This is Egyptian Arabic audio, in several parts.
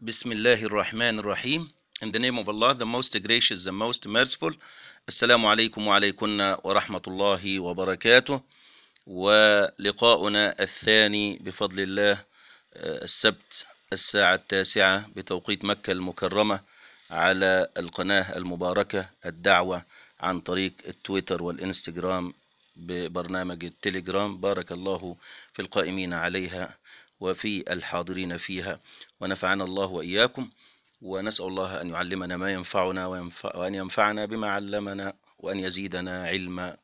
Bismillah ar-Rahman ar-Rahim. In the name of Allah, the most gracious, the most merciful. السلام عليكم وعليكن ورحمة الله وبركاته. ولقاؤنا الثاني بفضل الله السبت الساعة التاسعة بتوقيت مكة المكرمة على القناة المباركة الدعوة عن طريق التويتر والإنستغرام ببرنامج التليجرام بارك الله في القائمين عليها وفي الحاضرين فيها ونفعنا الله وإياكم ونسأل الله أن يعلمنا ما ينفعنا وينفع وأن ينفعنا بما علمنا وأن يزيدنا علما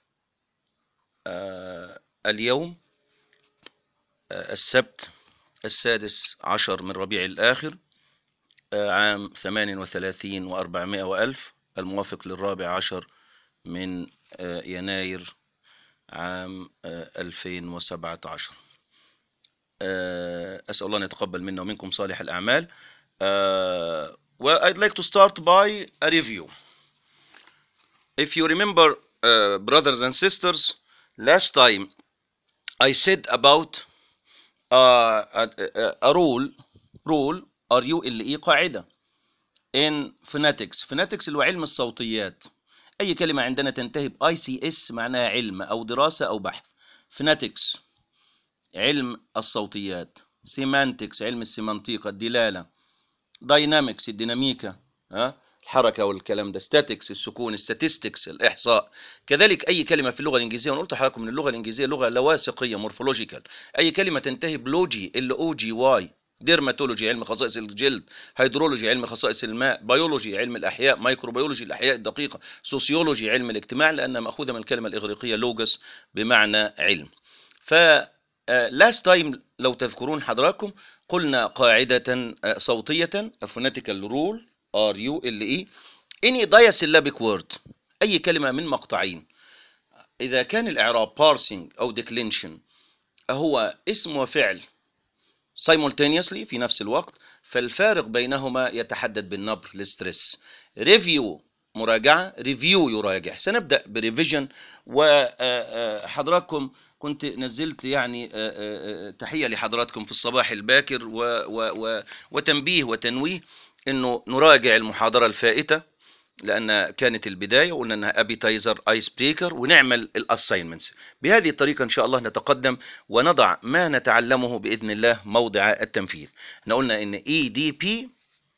آه اليوم آه السبت السادس عشر من ربيع الآخر آه عام ثمان وثلاثين وأربعمائة وألف الموافق للرابع عشر من يناير عام 2017 أسأل الله أن يتقبل منا ومنكم صالح الأعمال Well, I'd like to start by a review. If you remember, uh, brothers and sisters, last time I said about uh, a, a, a rule, rule R-U-L-E قاعدة in phonetics. phonetics اللي هو علم الصوتيات. أي كلمة عندنا تنتهي ب ICS معناها علم أو دراسة أو بحث. phonetics علم الصوتيات. semantics علم السيمانتيقة الدلالة. dynamics الديناميكا ها الحركة والكلام ده statics السكون statistics الإحصاء كذلك أي كلمة في اللغة الإنجليزية وأنا قلت لحضراتكم إن اللغة الإنجليزية لغة لواثقية مورفولوجيكال أي كلمة تنتهي بلوجي ال أو جي واي ديرماتولوجي علم خصائص الجلد هيدرولوجي علم خصائص الماء بيولوجي علم الأحياء مايكروبيولوجي الأحياء الدقيقة سوسيولوجي علم الاجتماع لأنها مأخوذة من الكلمة الإغريقية لوجس بمعنى علم ف لاست تايم لو تذكرون حضراتكم قلنا قاعدة صوتية phonetical rule R U L E any diasyllabic word أي كلمة من مقطعين إذا كان الإعراب parsing أو declension هو اسم وفعل simultaneously في نفس الوقت فالفارق بينهما يتحدد بالنبر الستريس review مراجعة ريفيو يراجع سنبدأ بريفيجن وحضراتكم كنت نزلت يعني تحية لحضراتكم في الصباح الباكر و و و وتنبيه وتنويه انه نراجع المحاضرة الفائتة لان كانت البداية وقلنا انها ابيتايزر ايس بريكر ونعمل الاساينمنتس بهذه الطريقة ان شاء الله نتقدم ونضع ما نتعلمه باذن الله موضع التنفيذ احنا قلنا ان اي دي بي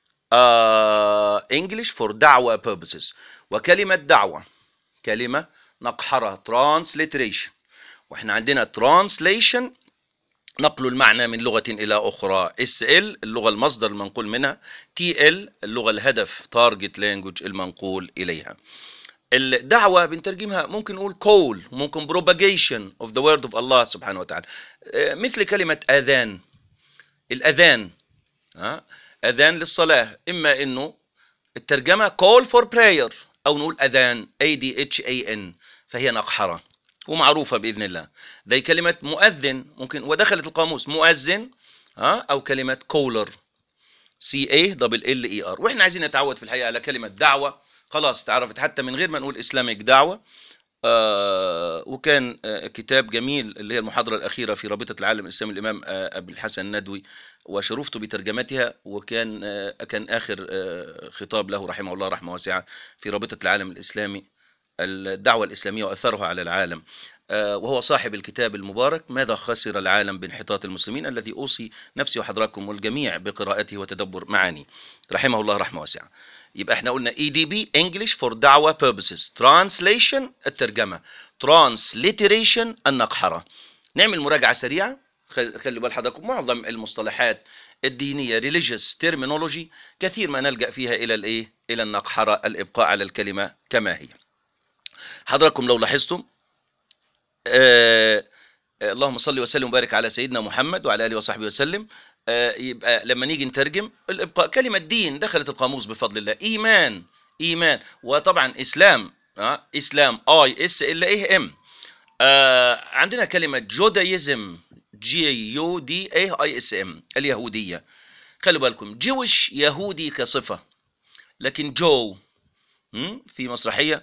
انجلش فور دعوة purposes وكلمة دعوة كلمة نقحرها ترانسليتريشن واحنا عندنا ترانسليشن نقل المعنى من لغة إلى أخرى اس ال اللغة المصدر المنقول منها تي ال اللغة الهدف تارجت لانجوج المنقول إليها الدعوة بنترجمها ممكن نقول كول ممكن propagation of the word of Allah سبحانه وتعالى مثل كلمة أذان الأذان ها أذان للصلاة إما إنه الترجمة call for prayer أو نقول أذان A D H A N فهي نقحرة ومعروفة بإذن الله زي كلمة مؤذن ممكن ودخلت القاموس مؤذن ها أو كلمة كولر C A دبل L E R وإحنا عايزين نتعود في الحقيقة على كلمة دعوة خلاص تعرفت حتى من غير ما نقول إسلامك دعوة آه وكان آه كتاب جميل اللي هي المحاضرة الأخيرة في رابطة العالم الإسلامي الإمام آه أبي الحسن الندوي وشرفت بترجمتها وكان آه كان آخر آه خطاب له رحمه الله رحمة واسعة في رابطة العالم الإسلامي الدعوة الإسلامية وأثرها على العالم آه وهو صاحب الكتاب المبارك ماذا خسر العالم بانحطاط المسلمين الذي أوصي نفسي وحضراتكم والجميع بقراءته وتدبر معاني رحمه الله رحمة واسعة يبقى احنا قلنا اي دي بي انجلش فور دعوة purposes ترانسليشن الترجمة ترانسليتريشن النقحرة نعمل مراجعة سريعة خلي بال حضراتكم معظم المصطلحات الدينية religious terminology كثير ما نلجأ فيها إلى الإيه؟ إلى النقحرة الإبقاء على الكلمة كما هي حضراتكم لو لاحظتم آه اللهم صل وسلم وبارك على سيدنا محمد وعلى آله وصحبه وسلم يبقى لما نيجي نترجم الابقاء كلمه دين دخلت القاموس بفضل الله ايمان ايمان وطبعا اسلام أه؟ اسلام اي اس ال اي ام آه عندنا كلمه جودايزم جي يو دي اي اي اس ام اليهوديه خلوا بالكم جوش يهودي كصفه لكن جو في مسرحيه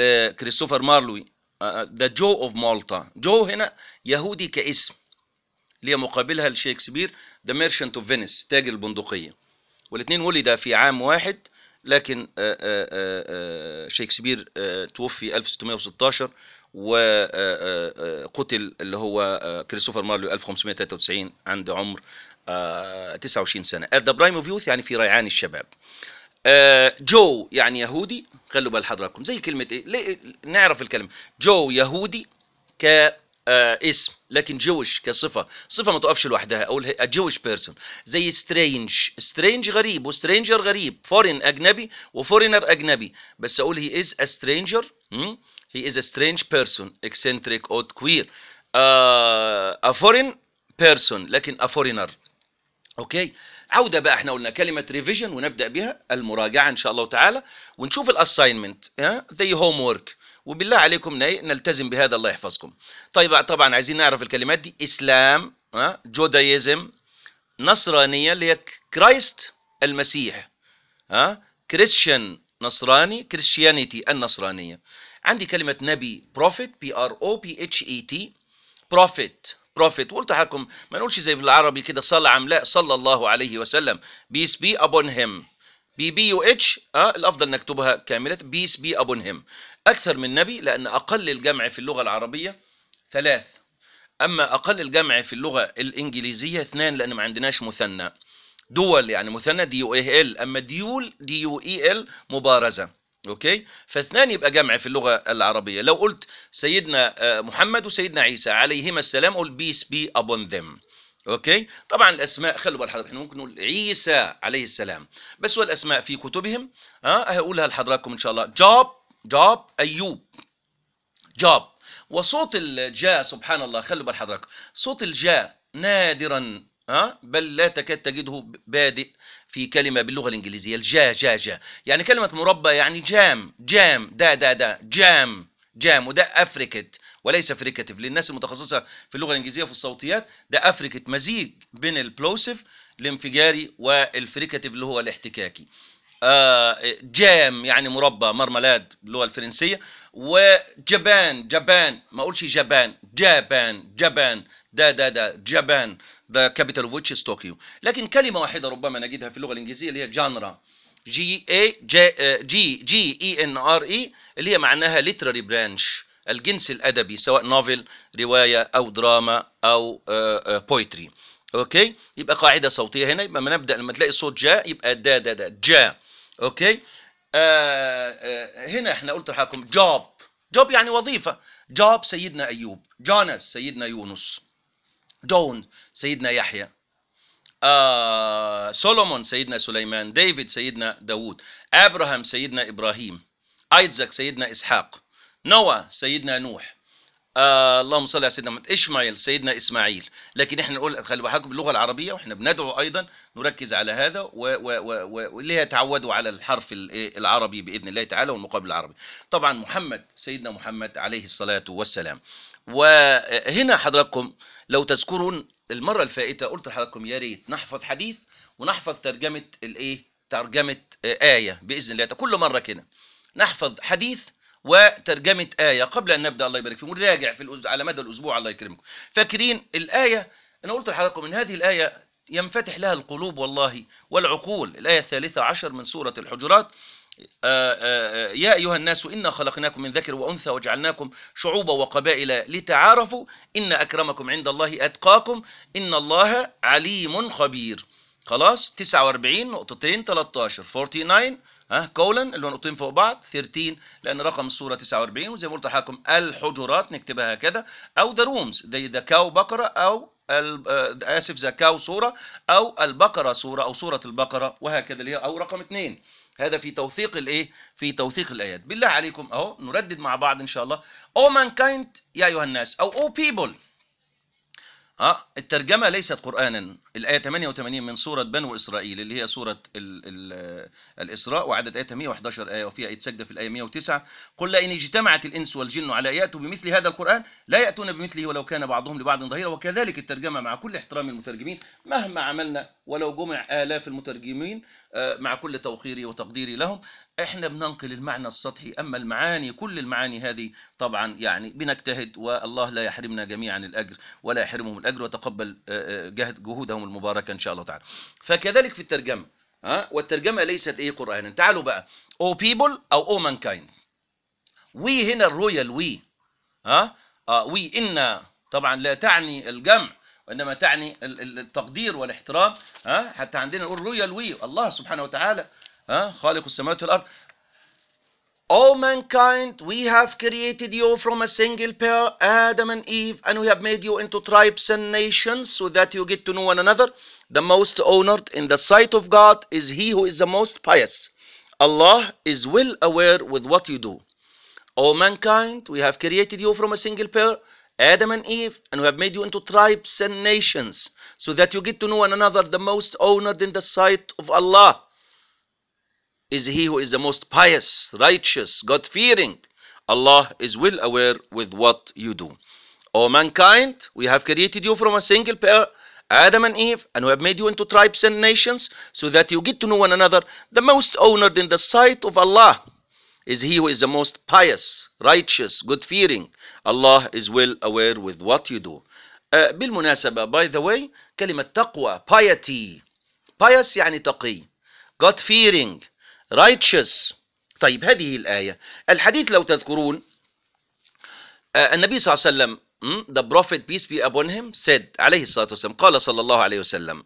لكريستوفر مارلوي ذا جو اوف مالطا جو هنا يهودي كاسم اللي هي مقابلها لشكسبير ذا ميرشنت اوف فينيس تاجر البندقيه والاثنين ولد في عام واحد لكن آه، آه، آه، آه، شكسبير آه، توفي 1616 وقتل اللي هو آه، كريستوفر مارلو 1593 عند عمر آه، 29 سنه at the prime of youth يعني في ريعان الشباب آه، جو يعني يهودي خلوا بال حضراتكم زي كلمة ايه ليه نعرف الكلمة جو يهودي كاسم لكن جوش كصفة صفة ما تقفش لوحدها اقول a Jewish person زي سترينج سترينج غريب وسترينجر غريب فورين اجنبي وفورينر اجنبي بس اقول he is a stranger hmm? he is a strange person eccentric odd queer uh, a foreign person لكن a foreigner اوكي عوده بقى احنا قلنا كلمه ريفيجن ونبدا بها المراجعه ان شاء الله تعالى ونشوف الاساينمنت زي هوم ورك وبالله عليكم ن- نلتزم بهذا الله يحفظكم طيب طبعا عايزين نعرف الكلمات دي اسلام ها جودايزم نصرانيه اللي هي كرايست المسيح ها كريستيان نصراني كريستيانيتي النصرانيه عندي كلمه نبي بروفيت بي ار او بي اتش اي تي بروفيت بروفيت وقلت لكم ما نقولش زي بالعربي كده صلى عم لا صلى الله عليه وسلم بيس بي ابون هيم بي بي يو اتش اه الافضل نكتبها كامله بيس بي ابون هيم اكثر من نبي لان اقل الجمع في اللغه العربيه ثلاث اما اقل الجمع في اللغه الانجليزيه اثنان لان ما عندناش مثنى دول يعني مثنى دي يو اي ال اما ديول دي يو اي ال مبارزه اوكي فاثنان يبقى جمع في اللغه العربيه لو قلت سيدنا آه، محمد وسيدنا عيسى عليهما السلام اقول بيس بي ابون ذم اوكي طبعا الاسماء خلوا بال حضرتك احنا ممكن نقول عيسى عليه السلام بس هو الاسماء في كتبهم ها هقولها لحضراتكم ان شاء الله جوب جوب ايوب جوب وصوت الجاء سبحان الله خلوا بال حضرتك صوت الجاء نادرا ها بل لا تكاد تجده بادئ في كلمه باللغه الانجليزيه الجا جا جا يعني كلمه مربى يعني جام جام دا دا دا جام جام وده افريكت وليس فريكاتيف للناس المتخصصه في اللغه الانجليزيه في الصوتيات ده افريكت مزيج بين البلوسيف الانفجاري والفريكاتيف اللي هو الاحتكاكي آه، جام يعني مربى مرملاد باللغه الفرنسيه وجبان جبان ما اقولش جبان جابان جبان دا دا دا جبان ذا كابيتال اوف ويتش طوكيو لكن كلمه واحده ربما نجدها في اللغه الانجليزيه اللي هي جانرا جي اي جي جي جي اي ان ار اي اللي هي معناها ليتراري برانش الجنس الادبي سواء نوفل روايه او دراما او بويتري اوكي يبقى قاعده صوتيه هنا يبقى ما نبدا لما تلاقي صوت جاء يبقى دا دا دا جا اوكي آه آه هنا احنا قلت لحضراتكم جوب جوب يعني وظيفه جوب سيدنا ايوب جونس سيدنا يونس جون سيدنا يحيى آه سولومون سيدنا سليمان ديفيد سيدنا داوود ابراهام سيدنا ابراهيم ايزاك سيدنا اسحاق نوى سيدنا نوح آه اللهم صل على سيدنا محمد اشماعيل سيدنا اسماعيل لكن احنا نقول خلي بالكم باللغه العربيه واحنا بندعو ايضا نركز على هذا و- و- و- و- واللي يتعودوا على الحرف ال- العربي باذن الله تعالى والمقابل العربي طبعا محمد سيدنا محمد عليه الصلاه والسلام وهنا حضراتكم لو تذكرون المره الفائته قلت لحضراتكم يا ريت نحفظ حديث ونحفظ ترجمه الايه ترجمه آه، ايه باذن الله تعالى. كل مره كده نحفظ حديث وترجمة آية قبل أن نبدأ الله يبارك فيكم ونراجع في الأز... على مدى الأسبوع الله يكرمكم فاكرين الآية أنا قلت لحضراتكم إن هذه الآية ينفتح لها القلوب والله والعقول الآية الثالثة عشر من سورة الحجرات آه، آه، آه، يا أيها الناس إنا خلقناكم من ذكر وأنثى وجعلناكم شعوبا وقبائل لتعارفوا إن أكرمكم عند الله أتقاكم إن الله عليم خبير خلاص 49 نقطتين 13 49 ها كولن اللي هو نقطتين فوق بعض 13 لان رقم الصوره 49 وزي ما قلت لحضراتكم الحجرات نكتبها هكذا او ذا رومز زي ذا كاو بقره او ال- آه، اسف ذا كاو صوره او البقره صوره او صوره البقره وهكذا اللي هي او رقم اثنين هذا في توثيق الايه في توثيق الايات بالله عليكم اهو نردد مع بعض ان شاء الله او mankind يا ايها الناس او او people ها الترجمة ليست قرآنا الآية 88 من سورة بنو إسرائيل اللي هي سورة ال ال الإسراء وعدد آية 111 آية وفيها آية سجدة في الآية 109 قل لئن اجتمعت الإنس والجن على يأتوا بمثل هذا القرآن لا يأتون بمثله ولو كان بعضهم لبعض ظهيرا وكذلك الترجمة مع كل احترام المترجمين مهما عملنا ولو جمع آلاف المترجمين آه، مع كل توقيري وتقديري لهم احنا بننقل المعنى السطحي اما المعاني كل المعاني هذه طبعا يعني بنجتهد والله لا يحرمنا جميعا الاجر ولا يحرمهم الاجر وتقبل آه، آه، جهد جهودهم المباركه ان شاء الله تعالى فكذلك في الترجمه ها والترجمه ليست ايه قرانا تعالوا بقى او بيبل او او مانكايند وي هنا الرويال وي ها آه وي ان طبعا لا تعني الجمع وانما تعني ال- ال- التقدير والاحترام ها حتى عندنا نقول رويال وي الله سبحانه وتعالى ها خالق السماوات والارض O mankind, we have created you from a single pair, Adam and Eve, and we have made you into tribes and nations so that you get to know one another. The most honored in the sight of God is he who is the most pious. Allah is well aware with what you do. O mankind, we have created you from a single pair, Adam and Eve, and we have made you into tribes and nations so that you get to know one another. The most honored in the sight of Allah is he who is the most pious, righteous, God fearing. Allah is well aware with what you do. O mankind, we have created you from a single pair, Adam and Eve, and we have made you into tribes and nations so that you get to know one another. The most honored in the sight of Allah is he who is the most pious, righteous, God fearing. Allah is well aware with what you do. Uh, بالمناسبة by the way كلمة تقوى piety pious يعني تقي God fearing righteous طيب هذه الآية الحديث لو تذكرون آه، النبي صلى الله عليه وسلم م, the prophet peace be upon him said عليه الصلاة والسلام قال صلى الله عليه وسلم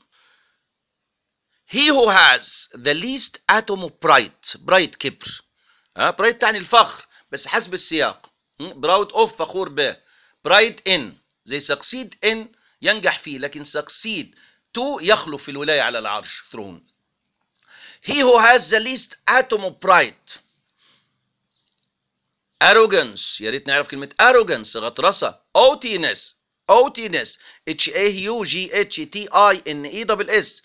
he who has the least atom of pride pride كبر ها برايد تعني الفخر بس حسب السياق براود اوف فخور به برايد ان زي سكسيد ان ينجح فيه لكن سكسيد تو يخلو في الولاية على العرش ثرون he who has the least atom of pride arrogance يا ريت نعرف كلمة arrogance غطرسة اوتينس اوتينس اتش اي يو جي اتش تي اي ان اي دبل اس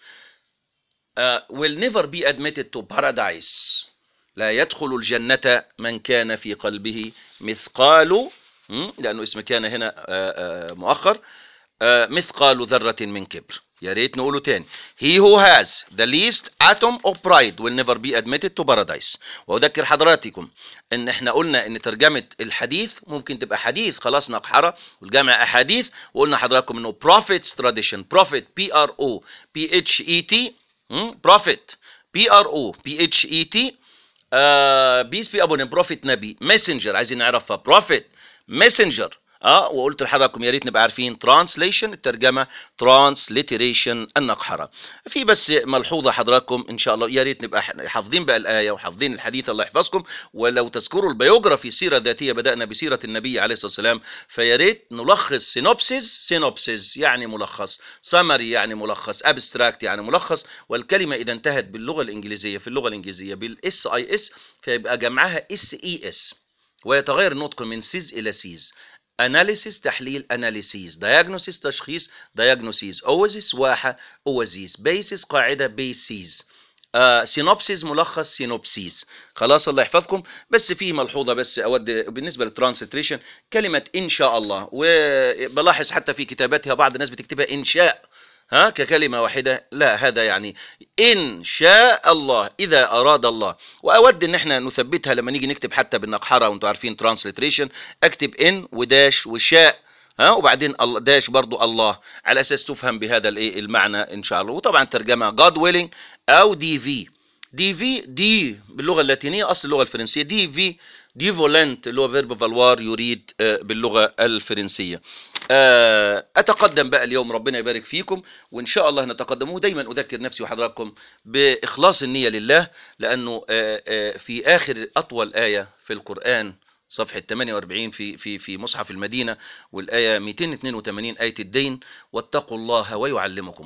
will never be admitted to paradise لا يدخل الجنة من كان في قلبه مثقال م? لأنه اسم كان هنا آه، آه، مؤخر آه، مثقال ذرة من كبر يا ريت نقوله تاني he who has the least atom of pride will never be admitted to paradise وأذكر حضراتكم ان احنا قلنا ان ترجمة الحديث ممكن تبقى حديث خلاص نقحرة والجامع احاديث وقلنا حضراتكم انه prophets tradition prophet P R O P H E T م? prophet P R O P H E T بيس بي ابون بروفيت نبي ماسنجر عايزين نعرفها بروفيت ماسنجر اه وقلت لحضراتكم يا ريت نبقى عارفين ترانسليشن الترجمه ترانسليتريشن النقحره في بس ملحوظه حضراتكم ان شاء الله يا ريت نبقى ح- حافظين بقى الايه وحافظين الحديث الله يحفظكم ولو تذكروا البيوجرافي السيره الذاتيه بدانا بسيره النبي عليه الصلاه والسلام فيا ريت نلخص سينوبسيس سينوبسيس يعني ملخص سمري يعني ملخص ابستراكت يعني ملخص والكلمه اذا انتهت باللغه الانجليزيه في اللغه الانجليزيه بالاس اي اس فيبقى جمعها اس اي اس ويتغير النطق من سيز الى سيز اناليسيس تحليل اناليسيس دايجنوسيس تشخيص دايجنوسيس اوزيس واحه اوزيس بيسيس قاعده بيسيز آه سينوبسيس ملخص سينوبسيس خلاص الله يحفظكم بس في ملحوظه بس اود بالنسبه للترانسليتريشن كلمه ان شاء الله وبلاحظ حتى في كتاباتها بعض الناس بتكتبها انشاء ها ككلمة واحدة لا هذا يعني إن شاء الله إذا أراد الله وأود إن احنا نثبتها لما نيجي نكتب حتى بالنقحرة وأنتوا عارفين ترانسليتريشن أكتب إن وداش وشاء ها وبعدين الله داش برضو الله على أساس تفهم بهذا الإيه المعنى إن شاء الله وطبعا ترجمة God willing أو دي في دي في دي باللغة اللاتينية أصل اللغة الفرنسية دي في دي فولنت اللي هو فيرب فالوار يريد آه، باللغة الفرنسية آه، أتقدم بقى اليوم ربنا يبارك فيكم وإن شاء الله نتقدم ودايما أذكر نفسي وحضراتكم بإخلاص النية لله لأنه آه، آه، في آخر أطول آية في القرآن صفحة 48 في في في مصحف المدينة والآية 282 آية الدين واتقوا الله ويعلمكم الله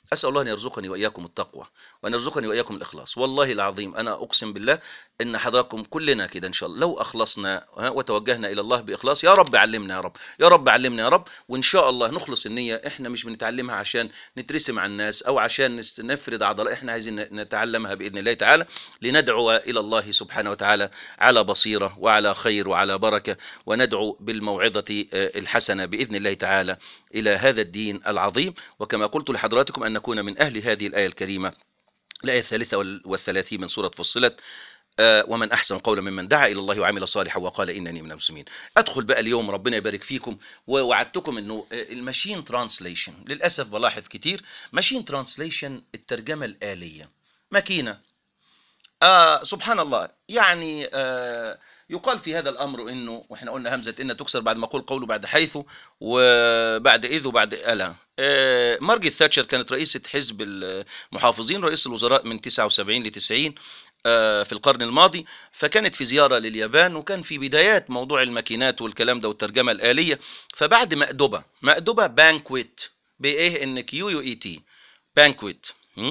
اسال الله ان يرزقني واياكم التقوى وان يرزقني واياكم الاخلاص والله العظيم انا اقسم بالله ان حضراتكم كلنا كده ان شاء الله لو اخلصنا ها، وتوجهنا الى الله باخلاص يا رب علمنا يا رب يا رب علمنا يا رب وان شاء الله نخلص النيه احنا مش بنتعلمها عشان نترسم على الناس او عشان نست- نفرد عضلات احنا عايزين نتعلمها باذن الله تعالى لندعو الى الله سبحانه وتعالى على بصيره وعلى خير وعلى بركه وندعو بالموعظه آه، الحسنه باذن الله تعالى الى هذا الدين العظيم وكما قلت لحضراتكم ان نكون من اهل هذه الايه الكريمه الايه الثالثه وال- والثلاثين من سوره فصلت آه، ومن احسن قولا ممن دعا الى الله وعمل صالحا وقال انني من المسلمين ادخل بقى اليوم ربنا يبارك فيكم ووعدتكم انه آه، الماشين ترانسليشن للاسف بلاحظ كتير ماشين ترانسليشن الترجمه الاليه ماكينه آه سبحان الله يعني آه يقال في هذا الامر انه واحنا قلنا همزه ان تكسر بعد ما اقول قوله بعد حيث وبعد اذ وبعد الا آه مارجريت ثاتشر كانت رئيسه حزب المحافظين رئيس الوزراء من 79 ل 90 آه في القرن الماضي فكانت في زياره لليابان وكان في بدايات موضوع الماكينات والكلام ده والترجمه الاليه فبعد مأدبه مأدبه بانكويت بايه ان كيو يو اي تي بانكويت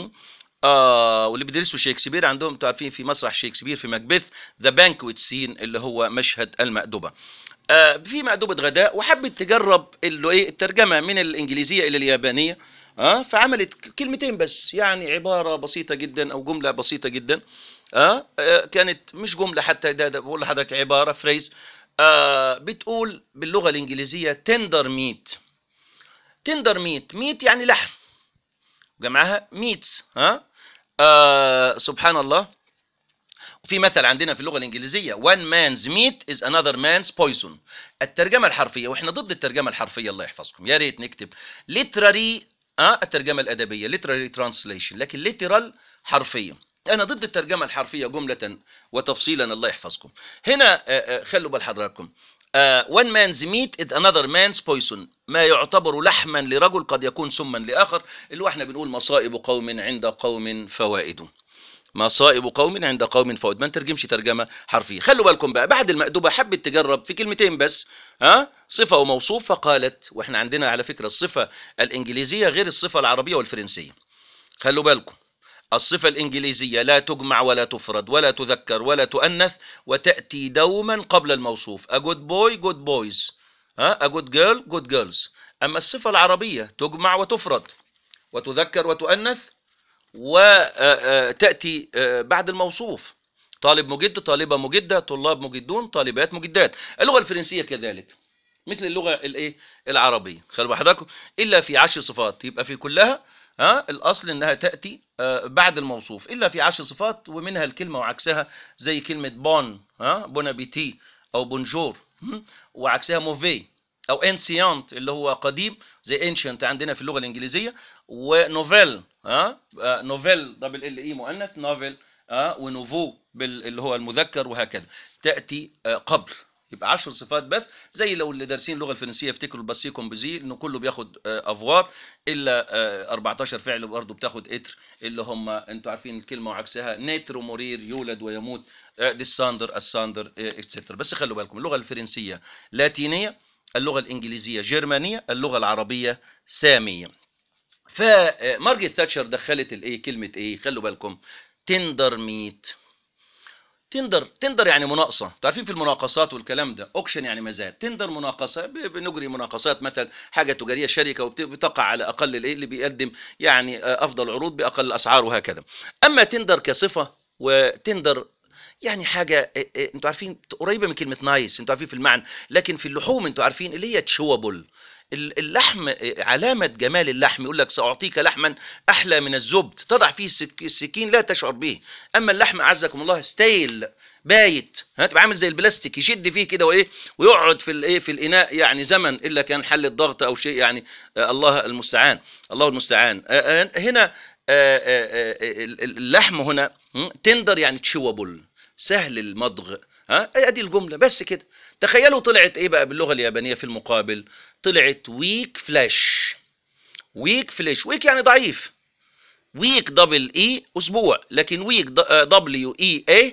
آه واللي بيدرسوا شكسبير عندهم انتوا عارفين في مسرح شكسبير في ماكبيث ذا بانكويت سين اللي هو مشهد المأدبة آه في مأدبة غداء وحبت تجرب اللي ايه الترجمة من الإنجليزية إلى اليابانية اه فعملت ك- كلمتين بس يعني عبارة بسيطة جدا أو جملة بسيطة جدا آه, آه كانت مش جملة حتى ده, ده بقول لحضرتك عبارة فريز آه بتقول باللغة الإنجليزية تندر ميت تندر ميت ميت يعني لحم جمعها ميتس ها آه سبحان الله وفي مثل عندنا في اللغه الانجليزيه one man's meat is another man's poison الترجمه الحرفيه واحنا ضد الترجمه الحرفيه الله يحفظكم يا ريت نكتب literary اه الترجمه الادبيه literary translation لكن literal حرفيه انا ضد الترجمه الحرفيه جمله وتفصيلا الله يحفظكم هنا آه، آه، خلوا بال حضراتكم آه، one man's meat is another man's poison ما يعتبر لحما لرجل قد يكون سما لاخر اللي هو احنا بنقول مصائب قوم عند قوم فوائد مصائب قوم عند قوم فوائد ما نترجمش ترجمه حرفيه خلوا بالكم بقى بعد المأدوبه حبت تجرب في كلمتين بس ها صفه وموصوف فقالت واحنا عندنا على فكره الصفه الانجليزيه غير الصفه العربيه والفرنسيه خلوا بالكم الصفة الإنجليزية لا تجمع ولا تفرد ولا تذكر ولا تؤنث وتأتي دوما قبل الموصوف a good boy good boys ها a good girl good girls أما الصفة العربية تجمع وتفرد وتذكر وتؤنث وتأتي بعد الموصوف طالب مجد طالبة مجدة طلاب مجدون طالبات مجدات اللغة الفرنسية كذلك مثل اللغة الايه العربية خلوا حضراتكم إلا في عشر صفات يبقى في كلها ها الاصل انها تاتي آه، بعد الموصوف الا في عشر صفات ومنها الكلمه وعكسها زي كلمه بون ها بون ابيتي او بونجور هم؟ وعكسها موفي او انسيانت اللي هو قديم زي انشنت عندنا في اللغه الانجليزيه ونوفيل ها آه، نوفيل دبل ال اي مؤنث نوفيل ها ونوفو بال- اللي هو المذكر وهكذا تاتي آه، قبل يبقى 10 صفات بس زي لو اللي دارسين اللغه الفرنسيه يفتكروا الباسي كومبوزي انه كله بياخد آه، افوار الا آه، 14 فعل برضه بتاخد اتر اللي هم انتوا عارفين الكلمه وعكسها نيتر ومرير يولد ويموت آه، ديساندر الساندر اكسترا بس خلوا بالكم اللغه الفرنسيه لاتينيه اللغه الانجليزيه جرمانيه اللغه العربيه ساميه فمارجريت ثاتشر دخلت الايه كلمه ايه خلوا بالكم تندر ميت تندر تندر يعني مناقصه انتوا عارفين في المناقصات والكلام ده اوكشن يعني مزاد تندر مناقصه ب- بنجري مناقصات مثلا حاجه تجاريه شركه وبتقع على اقل الايه اللي بيقدم يعني آه، افضل عروض باقل الاسعار وهكذا اما تندر كصفه وتندر يعني حاجه آه، آه، انتوا عارفين قريبه من كلمه نايس انتوا عارفين في المعنى لكن في اللحوم انتوا عارفين اللي هي تشوبل اللحم آه، علامة جمال اللحم يقول لك سأعطيك لحما أحلى من الزبد تضع فيه السك- السكين لا تشعر به أما اللحم أعزكم الله ستيل بايت ها تبقى عامل زي البلاستيك يشد فيه كده وايه ويقعد في الايه في الاناء يعني زمن الا كان حل الضغط او شيء يعني آه الله المستعان الله المستعان آه آه هنا آه آه آه اللحم هنا تندر يعني تشوبل سهل المضغ ها ادي الجمله بس كده تخيلوا طلعت ايه بقى باللغه اليابانيه في المقابل طلعت ويك فلاش ويك فلاش ويك يعني ضعيف ويك دبل اي اسبوع لكن ويك دبليو اي اي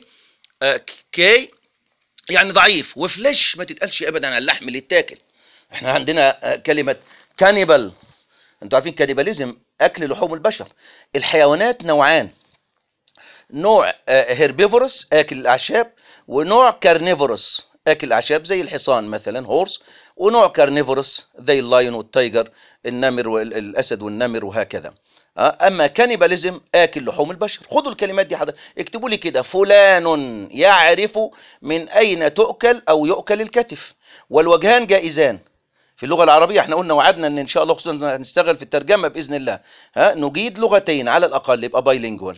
كي يعني ضعيف وفلاش ما تتقالش ابدا عن اللحم اللي يتاكل احنا عندنا آه، كلمه كانيبال انتوا عارفين كانيباليزم اكل لحوم البشر الحيوانات نوعان نوع هيربيفورس اكل الاعشاب ونوع كارنيفورس اكل الاعشاب زي الحصان مثلا هورس ونوع كارنيفورس زي اللايون والتايجر النمر والاسد والنمر وهكذا آه، اما كانيباليزم اكل لحوم البشر خدوا الكلمات دي حضرتك اكتبوا لي كده فلان يعرف من اين تؤكل او يؤكل الكتف والوجهان جائزان في اللغه العربيه احنا قلنا وعدنا ان ان شاء الله خصوصا هنشتغل في الترجمه باذن الله ها نجيد لغتين على الاقل يبقى بايلينجوال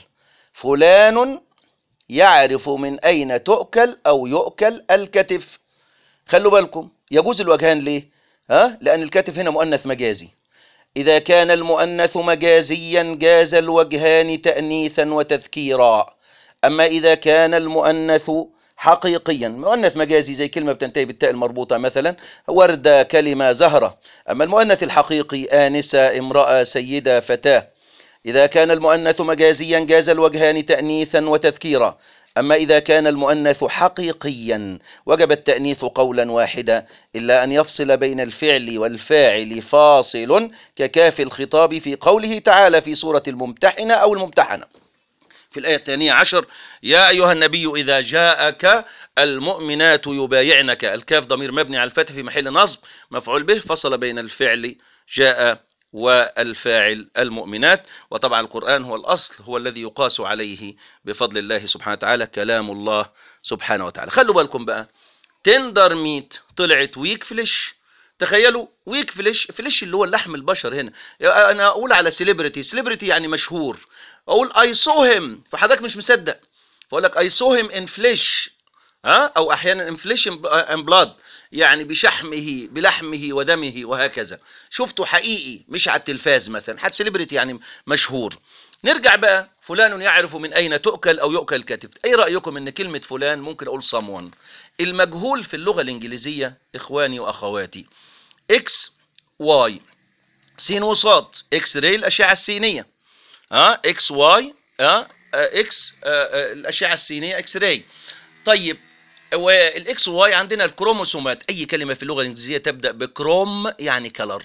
فلان يعرف من اين تؤكل او يؤكل الكتف خلوا بالكم يجوز الوجهان ليه ها لان الكتف هنا مؤنث مجازي إذا كان المؤنث مجازيا جاز الوجهان تأنيثا وتذكيرا أما إذا كان المؤنث حقيقيا مؤنث مجازي زي كلمة بتنتهي بالتاء المربوطة مثلا وردة كلمة زهرة أما المؤنث الحقيقي آنسة امرأة سيدة فتاة إذا كان المؤنث مجازيا جاز الوجهان تأنيثا وتذكيرا أما إذا كان المؤنث حقيقيا وجب التأنيث قولا واحدا إلا أن يفصل بين الفعل والفاعل فاصل ككاف الخطاب في قوله تعالى في سورة الممتحنة أو الممتحنة في الآية الثانية عشر يا أيها النبي إذا جاءك المؤمنات يبايعنك الكاف ضمير مبني على الفتح في محل نصب مفعول به فصل بين الفعل جاء والفاعل المؤمنات وطبعا القرآن هو الأصل هو الذي يقاس عليه بفضل الله سبحانه وتعالى كلام الله سبحانه وتعالى خلوا بالكم بقى تندر ميت طلعت ويك فليش تخيلوا ويك فليش فليش اللي هو اللحم البشر هنا انا اقول على سيلبرتي سيلبرتي يعني مشهور اقول اي سو هيم فحضرتك مش مصدق فاقول لك اي سو هيم ان فليش ها او احيانا انفليشن ان بلاد يعني بشحمه بلحمه ودمه وهكذا شفته حقيقي مش على التلفاز مثلا حد سيلبرتي يعني مشهور نرجع بقى فلان يعرف من اين تؤكل او يؤكل كتف اي رايكم ان كلمه فلان ممكن اقول someone المجهول في اللغه الانجليزيه اخواني واخواتي اكس واي سين وصاد اكس راي الاشعه السينيه ها اكس واي ها اكس الاشعه السينيه اكس راي طيب والاكس واي عندنا الكروموسومات اي كلمه في اللغه الانجليزيه تبدا بكروم يعني كلر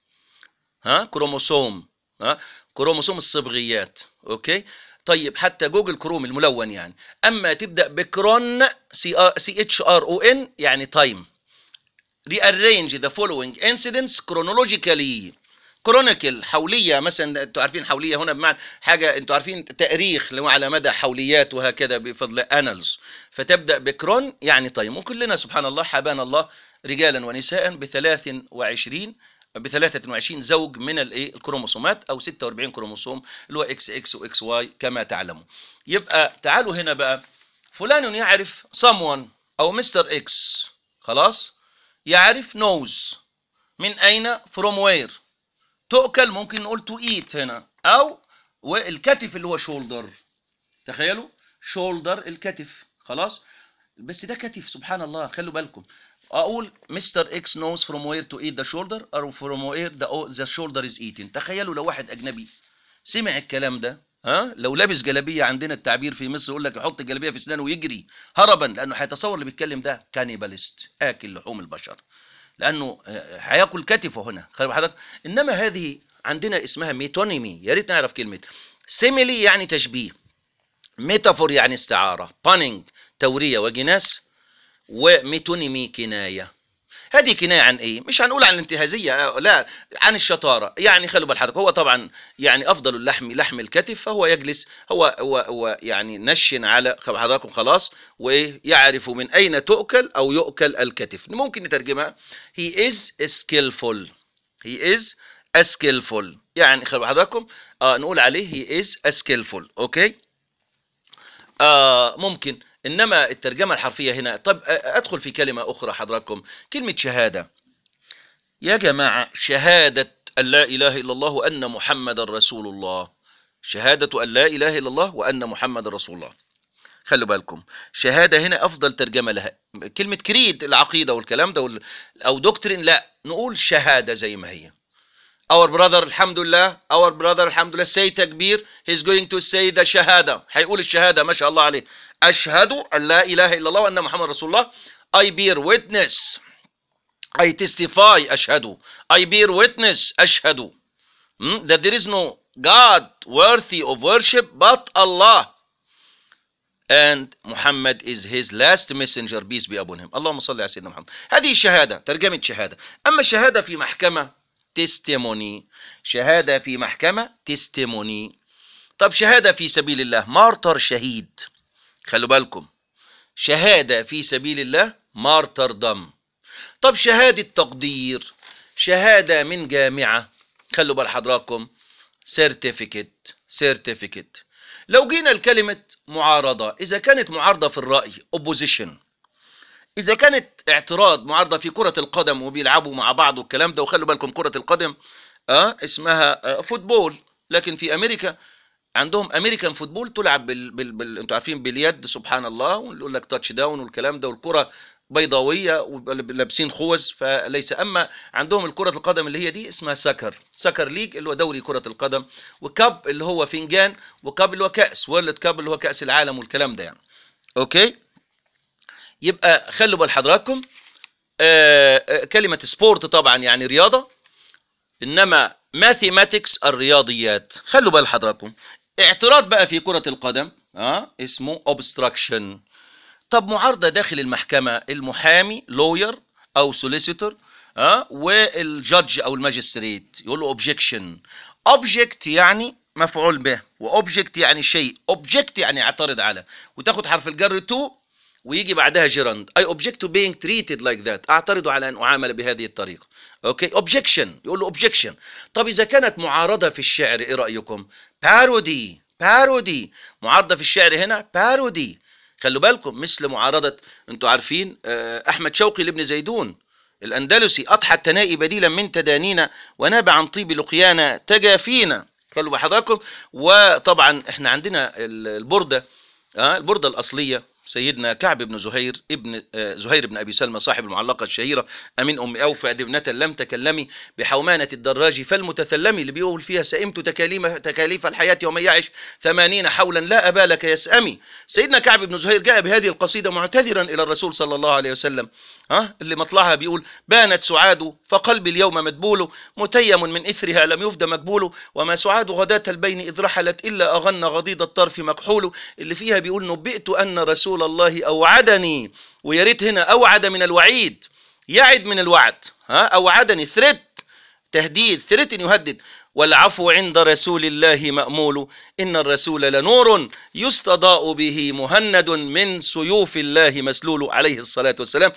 ها كروموسوم ها كروموسوم الصبغيات اوكي طيب حتى جوجل كروم الملون يعني اما تبدا بكرون سي سي اتش ار او ان يعني تايم rearrange the following incidents chronologically كرونيكل حوليه مثلا انتوا عارفين حوليه هنا بمعنى حاجه انتوا عارفين تاريخ اللي هو على مدى حوليات وهكذا بفضل انالز فتبدا بكرون يعني طيب وكلنا سبحان الله حبانا الله رجالا ونساء ب 23 ب 23 زوج من الايه الكروموسومات او 46 كروموسوم اللي هو اكس اكس واكس واي كما تعلموا يبقى تعالوا هنا بقى فلان يعرف someone او مستر اكس خلاص يعرف knows من اين from where تؤكل ممكن نقول تو ايت هنا او والكتف اللي هو شولدر تخيلوا شولدر الكتف خلاص بس ده كتف سبحان الله خلوا بالكم اقول مستر اكس نوز فروم وير تو ايت ذا شولدر او فروم وير ذا شولدر از ايتن تخيلوا لو واحد اجنبي سمع الكلام ده ها لو لابس جلابيه عندنا التعبير في مصر يقول لك يحط الجلابيه في اسنانه ويجري هربا لانه هيتصور اللي بيتكلم ده كانيباليست اكل لحوم البشر لانه هياكل كتفه هنا خلي حضرتك انما هذه عندنا اسمها ميتونيمي يا ريت نعرف كلمه سيميلي يعني تشبيه ميتافور يعني استعاره بانينج توريه وجناس وميتونيمي كنايه هذه كنايه عن ايه مش هنقول عن الانتهازيه لا عن الشطاره يعني خلوا بال حضرتك هو طبعا يعني افضل اللحم لحم الكتف فهو يجلس هو هو, هو يعني نشن على حضراتكم خلاص وايه يعرف من اين تؤكل او يؤكل الكتف ممكن نترجمها he is skillful he is skillful يعني خلوا حضراتكم آه نقول عليه he is skillful اوكي آه ممكن انما الترجمه الحرفيه هنا طب ادخل في كلمه اخرى حضراتكم كلمه شهاده يا جماعه شهاده ان لا اله الا الله وان محمد رسول الله شهاده ان لا اله الا الله وان محمد رسول الله خلوا بالكم شهاده هنا افضل ترجمه لها كلمه كريد العقيده والكلام ده وال... او دكترين لا نقول شهاده زي ما هي our brother الحمد لله our brother الحمد لله say تكبير he's going to say the شهادة هيقول الشهادة ما شاء الله عليه أشهد أن لا إله إلا الله وأن محمد رسول الله I bear witness I testify أشهد I bear witness أشهد hmm? that there is no God worthy of worship but Allah and Muhammad is his last messenger peace be upon him اللهم صل على سيدنا محمد هذه شهادة ترجمة شهادة أما شهادة في محكمة testimony شهادة في محكمة testimony طب شهادة في سبيل الله مارتر شهيد خلوا بالكم شهادة في سبيل الله مارتر دم طب شهادة تقدير شهادة من جامعة خلوا بال حضراتكم certificate certificate لو جينا لكلمة معارضة إذا كانت معارضة في الرأي opposition إذا كانت اعتراض معارضة في كرة القدم وبيلعبوا مع بعض والكلام ده وخلوا بالكم كرة القدم آه اسمها آه فوتبول لكن في أمريكا عندهم امريكان فوتبول تلعب بال... بال... بال... انتوا عارفين باليد سبحان الله ويقول لك تاتش داون والكلام ده والكره بيضاويه ولابسين خوذ فليس اما عندهم الكره القدم اللي هي دي اسمها سكر سكر ليج اللي هو دوري كره القدم وكاب اللي هو فنجان وكاب اللي هو كاس وورلد كاب اللي هو كاس العالم والكلام ده يعني اوكي يبقى خلوا بال حضراتكم آه آه كلمه سبورت طبعا يعني رياضه انما ماثيماتكس الرياضيات خلوا بال حضراتكم اعتراض بقى في كرة القدم اه اسمه obstruction طب معارضة داخل المحكمة المحامي لوير او سوليسيتور اه والجادج او الماجستريت يقول له objection object يعني مفعول به وobject يعني شيء object يعني اعترض على وتاخد حرف الجر to ويجي بعدها جيراند I object to being treated like that اعترض على ان اعامل بهذه الطريقه اوكي objection يقول له objection طب اذا كانت معارضه في الشعر ايه رايكم parody parody معارضه في الشعر هنا parody خلوا بالكم مثل معارضه انتوا عارفين احمد شوقي لابن زيدون الاندلسي اضحى التنائي بديلا من تدانينا وناب عن طيب لقيانا تجافينا خلوا بحضراتكم وطبعا احنا عندنا البرده اه البرده الاصليه سيدنا كعب بن زهير ابن زهير بن ابي سلمى صاحب المعلقه الشهيره امين ام اوفى ابنه لم تكلمي بحومانه الدراج فالمتثلمي اللي بيقول فيها سئمت تكاليم تكاليف الحياه ومن يعش ثمانين حولا لا ابا لك يسأمي سيدنا كعب بن زهير جاء بهذه القصيده معتذرا الى الرسول صلى الله عليه وسلم ها اللي مطلعها بيقول بانت سعاد فقلبي اليوم مدبول متيم من اثرها لم يفد مقبول وما سعاد غداة البين اذ رحلت الا اغن غضيض الطرف مكحول اللي فيها بيقول نبئت ان رسول الله اوعدني ويا ريت هنا اوعد من الوعيد يعد من الوعد ها اوعدني ثريت تهديد ثريت يهدد والعفو عند رسول الله مأمول إن الرسول لنور يستضاء به مهند من سيوف الله مسلول عليه الصلاة والسلام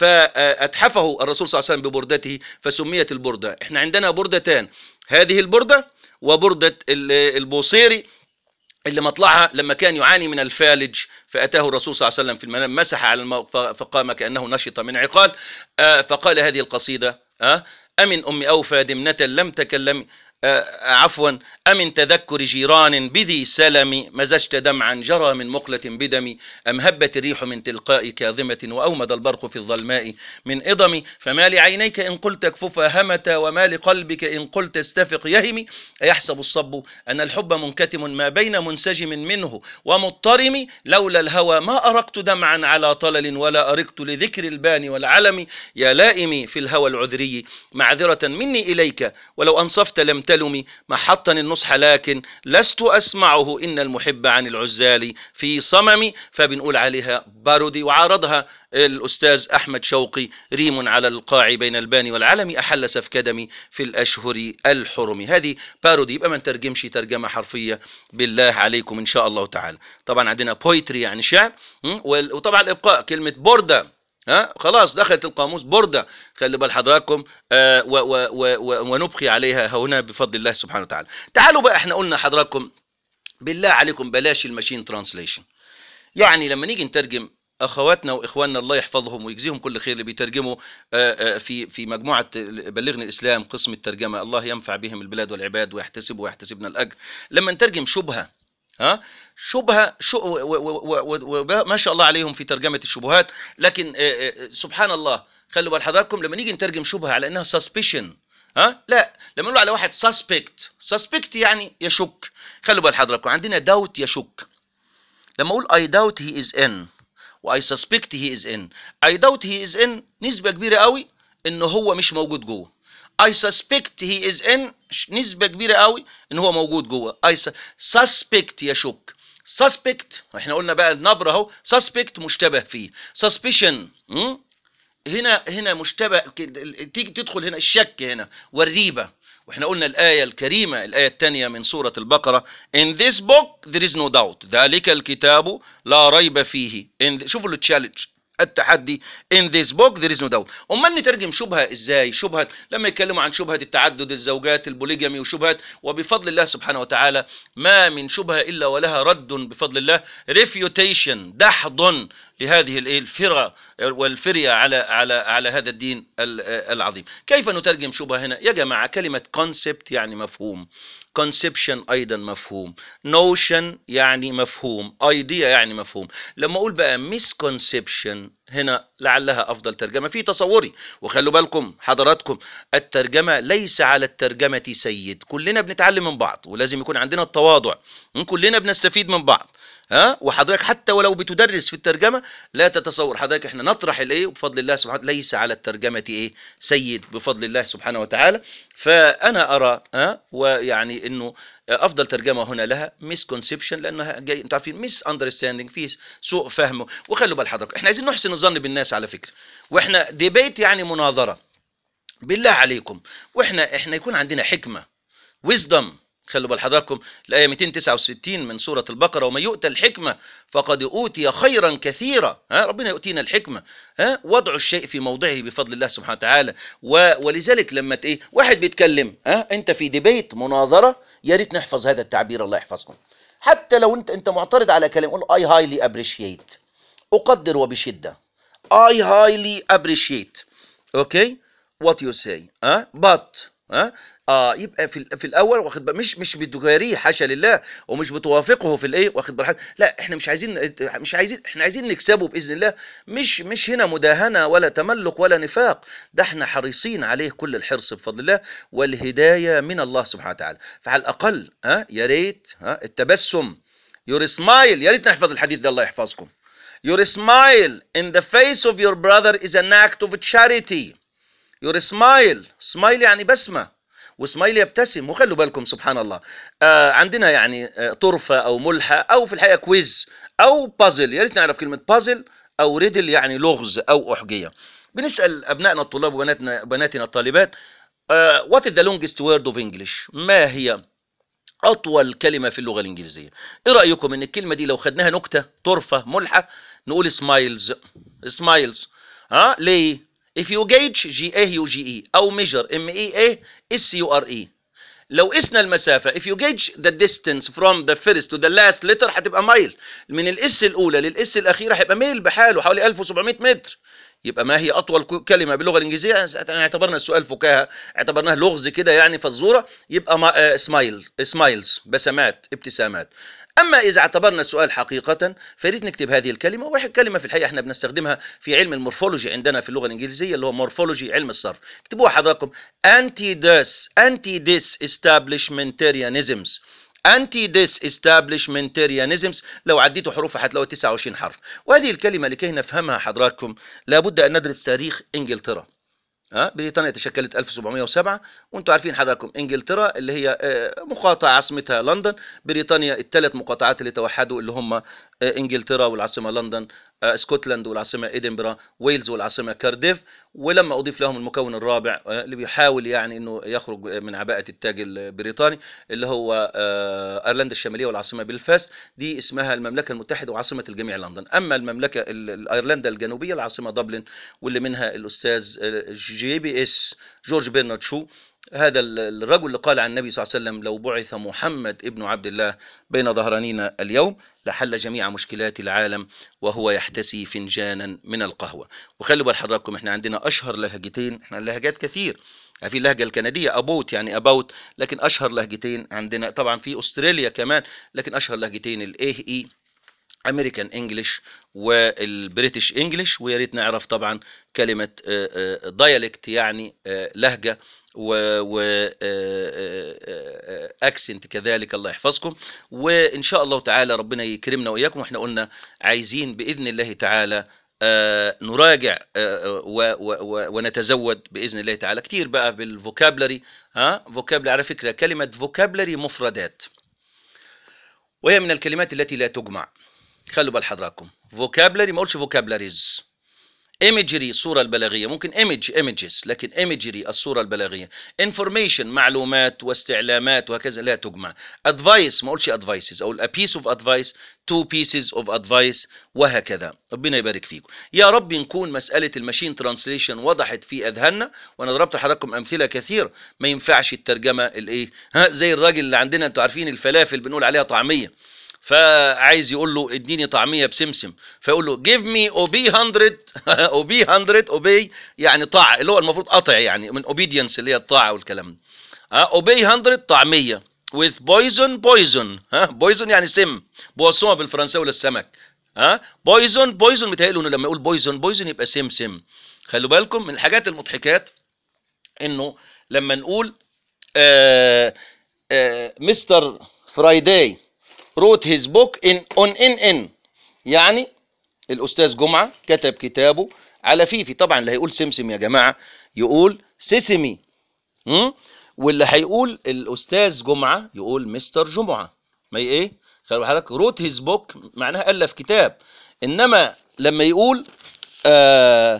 فأتحفه الرسول صلى الله عليه وسلم ببردته فسميت البردة احنا عندنا بردتان هذه البردة وبردة البوصيري اللي مطلعها لما كان يعاني من الفالج فأتاه الرسول صلى الله عليه وسلم في المنام مسح على الماء فقام كأنه نشط من عقال فقال هذه القصيدة أمن أم أوفى دمنة لم تكلم عفوا أمن تذكر جيران بذي سلم مزجت دمعا جرى من مقلة بدم أم هبت الريح من تلقاء كاظمة وأومد البرق في الظلماء من إضم فما لعينيك إن قلت اكففا همت وما لقلبك إن قلت استفق يهم أيحسب الصب أن الحب منكتم ما بين منسجم منه ومضطرم لولا الهوى ما أرقت دمعا على طلل ولا أرقت لذكر البان والعلم يا لائمي في الهوى العذري معذرة مني إليك ولو أنصفت لم تلمي محطني النصح لكن لست أسمعه إن المحب عن العزال في صمم فبنقول عليها بارودي وعارضها الأستاذ أحمد شوقي ريم على القاع بين البان والعلم أحل سفك دمي في الأشهر الحرم هذه بارودي يبقى ما نترجمش ترجمة حرفية بالله عليكم إن شاء الله تعالى طبعا عندنا بويتري يعني شعر وطبعا الإبقاء كلمة بوردة ها خلاص دخلت القاموس بردة خلي بال حضراتكم آه و و و ونبقي عليها هنا بفضل الله سبحانه وتعالى تعالوا بقى احنا قلنا حضراتكم بالله عليكم بلاش الماشين ترانسليشن يعني لما نيجي نترجم اخواتنا واخواننا الله يحفظهم ويجزيهم كل خير اللي بيترجموا في في مجموعه بلغني الاسلام قسم الترجمه الله ينفع بهم البلاد والعباد ويحتسب ويحتسبنا الاجر لما نترجم شبهه ها شبهه شو وما شاء الله عليهم في ترجمه الشبهات لكن سبحان الله خلوا بال حضراتكم لما نيجي نترجم شبهه على انها سسبشن ها لا لما نقول على واحد سسبكت سسبكت يعني يشك خلوا بال حضراتكم عندنا داوت يشك لما اقول I doubt he is in و I suspect he is in I doubt he is in نسبه كبيره قوي ان هو مش موجود جوه I suspect he is in ش- نسبة كبيرة قوي ان هو موجود جوه I su- suspect يشك suspect احنا قلنا بقى النبرة اهو suspect مشتبه فيه suspicion م? هنا هنا مشتبه ك- تيجي تدخل هنا الشك هنا والريبة واحنا قلنا الآية الكريمة الآية الثانية من سورة البقرة in this book there is no doubt ذلك الكتاب لا ريب فيه in شوفوا التشالنج التحدي in this book there is no doubt امال نترجم شبهه ازاي شبهه لما يتكلموا عن شبهه التعدد الزوجات البوليجامي وشبهه وبفضل الله سبحانه وتعالى ما من شبهه الا ولها رد بفضل الله ريفيوتيشن دحض لهذه الايه الفرة والفرية على على على هذا الدين ال- العظيم كيف نترجم شبهه هنا يا جماعه كلمه concept يعني مفهوم conception ايضا مفهوم notion يعني مفهوم idea يعني مفهوم لما اقول بقى misconception هنا لعلها افضل ترجمه في تصوري وخلوا بالكم حضراتكم الترجمه ليس على الترجمه سيد كلنا بنتعلم من بعض ولازم يكون عندنا التواضع م? كلنا بنستفيد من بعض ها وحضرتك حتى ولو بتدرس في الترجمه لا تتصور حضرتك احنا نطرح الايه بفضل الله سبحانه وتعالى ليس على الترجمه ايه سيد بفضل الله سبحانه وتعالى فانا ارى ها ويعني انه افضل ترجمه هنا لها مسكونسبشن لانها جاي انتوا عارفين مس اندرستاندينج في سوء فهم وخلوا بال حضرتك احنا عايزين نحسن الظن بالناس على فكره واحنا ديبيت يعني مناظره بالله عليكم واحنا احنا يكون عندنا حكمه ويزدم خلوا بال حضراتكم الآية 269 من سورة البقرة ومن يؤتى الحكمة فقد أوتي خيرا كثيرا ها ربنا يؤتينا الحكمة ها وضع الشيء في موضعه بفضل الله سبحانه وتعالى و... ولذلك لما ت- ايه واحد بيتكلم ها انت في ديبيت مناظرة يا ريت نحفظ هذا التعبير الله يحفظكم حتى لو انت انت معترض على كلام قول اي هايلي ابريشيت اقدر وبشدة I highly appreciate okay what you say ها but ها اه يبقى في ال- في الاول واخد بال- مش مش بتجاريه حاشا لله ومش بتوافقه في الايه واخد بالك لا احنا مش عايزين مش عايزين احنا عايزين نكسبه باذن الله مش مش هنا مداهنه ولا تملق ولا نفاق ده احنا حريصين عليه كل الحرص بفضل الله والهدايه من الله سبحانه وتعالى فعلى الاقل ها يا ريت ها التبسم يور سمايل يا ريت نحفظ الحديث ده الله يحفظكم Your smile in the face of your brother is an act of charity. Your smile, smile يعني بسمة وسمايل يبتسم وخلوا بالكم سبحان الله آه عندنا يعني آه طرفة أو ملحة أو في الحقيقة كويز أو بازل يا ريت نعرف كلمة بازل أو ريدل يعني لغز أو أحجية بنسأل أبنائنا الطلاب وبناتنا بناتنا الطالبات آه what is the longest word of English ما هي اطول كلمه في اللغه الانجليزيه ايه رايكم ان الكلمه دي لو خدناها نكته طرفه ملحه نقول سمايلز سمايلز ها ليه if you gauge جي اي يو جي اي او measure ام اي اي اس يو ار اي لو قسنا المسافة if you gauge the distance from the first to the last letter هتبقى مايل من الاس الأولى للاس الأخيرة هيبقى ميل بحاله حوالي 1700 متر يبقى ما هي أطول ك- كلمة باللغة الإنجليزية اعتبرنا السؤال فكاهة اعتبرناه لغز كده يعني فزورة يبقى ما آه، سمايل سمايلز بسمات ابتسامات اما اذا اعتبرنا السؤال حقيقه فياريت نكتب هذه الكلمه واحد كلمه في الحقيقه احنا بنستخدمها في علم المورفولوجي عندنا في اللغه الانجليزيه اللي هو مورفولوجي علم الصرف اكتبوها حضراتكم anti this anti this establishmentarianisms anti this establishmentarianisms لو عديتوا حروفها هتلاقوا 29 حرف وهذه الكلمه لكي نفهمها حضراتكم لابد ان ندرس تاريخ انجلترا ها بريطانيا تشكلت 1707 وانتم عارفين حضراتكم انجلترا اللي هي آه، مقاطعه عاصمتها لندن بريطانيا الثلاث مقاطعات اللي توحدوا اللي هم آه، انجلترا والعاصمه لندن آه، اسكتلند والعاصمه ادنبرا ويلز والعاصمه كارديف ولما اضيف لهم المكون الرابع آه، اللي بيحاول يعني انه يخرج من عباءه التاج البريطاني اللي هو آه، ايرلندا الشماليه والعاصمه بلفاست دي اسمها المملكه المتحده وعاصمه الجميع لندن اما المملكه ال- ال- ايرلندا الجنوبيه العاصمه دبلن واللي منها الاستاذ آه، جي بي اس جورج برنارد شو هذا ال- الرجل اللي قال عن النبي صلى الله عليه وسلم لو بعث محمد ابن عبد الله بين ظهرانينا اليوم لحل جميع مشكلات العالم وهو يحتسي فنجانا من القهوة وخلوا بال حضراتكم احنا عندنا اشهر لهجتين احنا اللهجات كثير في اللهجة الكندية ابوت يعني اباوت لكن اشهر لهجتين عندنا طبعا في استراليا كمان لكن اشهر لهجتين الايه اي امريكان انجلش والبريتش انجلش ويا ريت نعرف طبعا كلمه دايالكت يعني آه، لهجه و اكسنت كذلك الله يحفظكم وان شاء الله تعالى ربنا يكرمنا واياكم واحنا قلنا عايزين باذن الله تعالى آه، نراجع آه، و- و- و- ونتزود باذن الله تعالى كتير بقى بالفوكابلري ها فوكابلري على فكره كلمه فوكابلري مفردات وهي من الكلمات التي لا تجمع خلوا بال حضراتكم فوكابلري ما اقولش فوكابلريز ايمجري الصوره البلاغيه ممكن ايمج ايمجز لكن ايمجري الصوره البلاغيه انفورميشن معلومات واستعلامات وهكذا لا تجمع ادفايس ما اقولش ادفايسز اقول a piece of advice two pieces of advice وهكذا ربنا يبارك فيكم يا رب نكون مساله الماشين ترانسليشن وضحت في اذهاننا وانا ضربت لحضراتكم امثله كثير ما ينفعش الترجمه الايه ها زي الراجل اللي عندنا انتوا عارفين الفلافل بنقول عليها طعميه فعايز يقول له اديني طعميه بسمسم فيقول له give me اوبي 100 اوبي 100 اوبي يعني طاعه اللي هو المفروض قطع يعني من obedience اللي هي الطاعه والكلام ده ها اوبي 100 طعميه with poison poison ها poison يعني سم بوصوها بالفرنساوي للسمك ها poison poison متهيأله انه لما يقول poison poison يبقى سم سم خلوا بالكم من الحاجات المضحكات انه لما نقول آه آه مستر فرايداي wrote his book in on in in يعني الاستاذ جمعه كتب كتابه على فيفي طبعا اللي هيقول سمسم يا جماعه يقول سيسمي م? واللي هيقول الاستاذ جمعه يقول مستر جمعه ما هي ايه خلي حضرتك wrote his book معناها الف كتاب انما لما يقول آآ